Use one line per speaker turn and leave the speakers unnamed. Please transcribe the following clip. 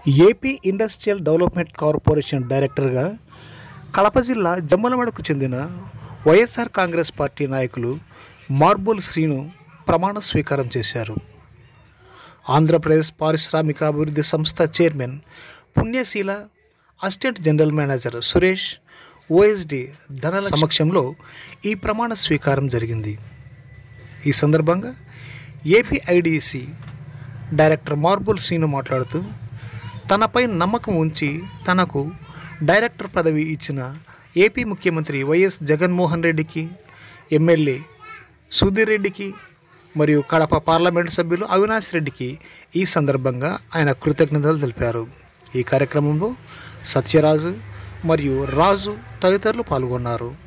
AP industrial development corporation డైరెక్టర్గా కడప జిల్లా జమ్మలమడకు చెందిన వైఎస్ఆర్ కాంగ్రెస్ పార్టీ నాయకులు మార్బుల్ శ్రీను ప్రమాణ స్వీకారం చేశారు ఆంధ్రప్రదేశ్ పారిశ్రామిక అభివృద్ధి సంస్థ chairman Punyaseela assistant general manager Suresh OSD ధనల సమక్షంలో ఈ ప్రమాణ స్వీకారం జరిగింది ఈ సందర్భంగా ఏపీఐడిసి డైరెక్టర్ మార్బుల్ శ్రీను మాట్లాడుతూ తనపై నమ్మకం ఉంచి తనకు డైరెక్టర్ పదవి ఇచ్చిన ఏపీ ముఖ్యమంత్రి వైఎస్ జగన్మోహన్ రెడ్డికి ఎమ్మెల్యే సుధీర్ రెడ్డికి మరియు కడప పార్లమెంటు సభ్యులు అవినాష్ రెడ్డికి ఈ సందర్భంగా ఆయన కృతజ్ఞతలు తెలిపారు ఈ కార్యక్రమంలో సత్యరాజు మరియు రాజు తదితరులు పాల్గొన్నారు